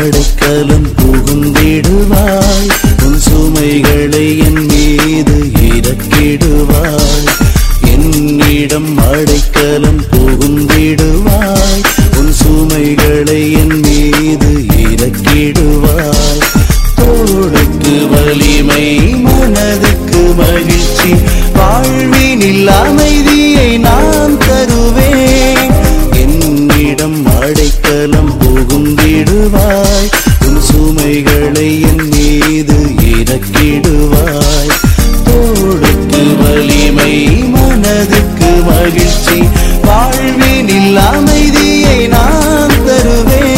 அடைக்கலம் புகுந்திடுவாய் உன் சுமைகளை என் மீது இறக்கிடுவாய் என்னிடம் அடைக்கலம் புகுந்திடுவாய் உன் சுமைகளை என் மீது இறக்கிடுவாய் தோளுக்கு வலிமை மனதுக்கு மகிழ்ச்சி வாழ்வினில் அமைதியை நான் தருவேன் என்னிடம் அடைக்கலம் புகுந்திடுவாய் உன் சுமைகளை என் மீது இறக்கிடுவாய் தோளுக்கு வலிமை மனதுக்கு மகிழ்ச்சி வாழ்வினில் அமைதியை நான் தருவேன்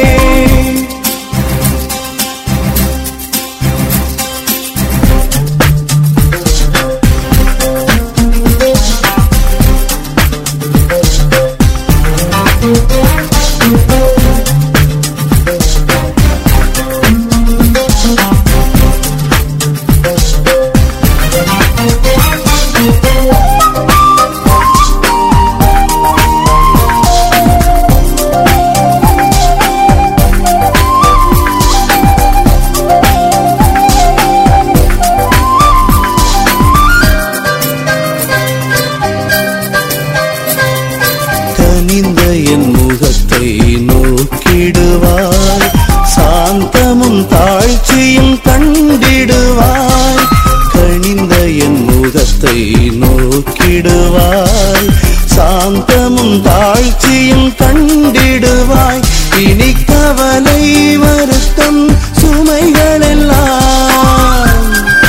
கனிந்த என் முகத்தை நோக்கிடுவாய் சாந்தமும் தாழ்ச்சியும் கண்டிடுவாய் கனிந்த என் முகத்தை நோக்கிடுவாய் சாந்தமும் தாழ்ச்சியும் கண்டிடுவாய் இனி கவலை வருத்தம் சுமைகளெல்லாம்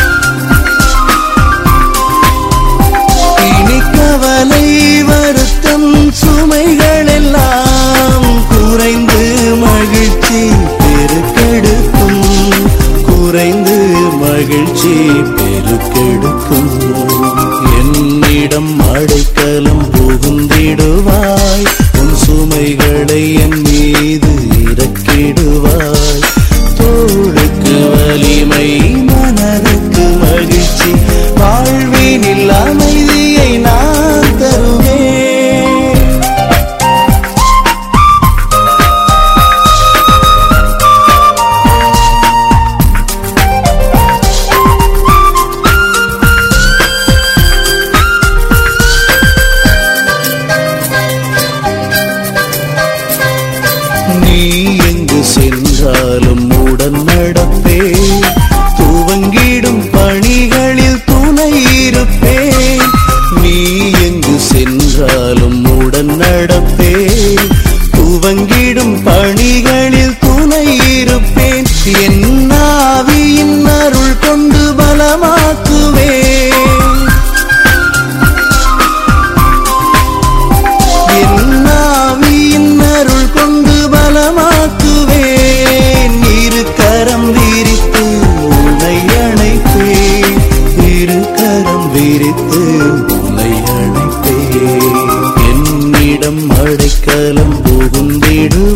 இனி கவலை வருத்தம் சுமைகள் எல்லாம் குறைந்து மகிழ்ச்சி பெருக்கெடுக்கும் குறைந்து மகிழ்ச்சி பெருக்கெடுக்கும் என்னிடம் அடைக்கலம் புகுந்திடுவாய் உன் சுமைகளை என் மீது இறக்கிடுவாய் தோளுக்கு வலிமை மனதுக்கு மகிழ்ச்சி வாழ்வினில் அமைதியை நான் தருவேன் நீ எங்கு சென்றாலும் உடன் நடப்பே துவங்கிடும் பணிகளில் துணை இருப்பேன் நீ எங்கு சென்றாலும் உடன் நடப்பே துவங்கிடும் பணிகளில் துணை இருப்பேன் என் ஆவியின் அருள் கொண்டு பலமாக்குவேன் என் ஆவியின் அருள் கொண்டு பலமாக்குவேன் இரு கரம் விரித்து உன்னை அணைப்பேன் இரு கரம் விரித்து உன்னை அணைப்பேன் என்னிடம் அடைக்கலம் புகுந்திடு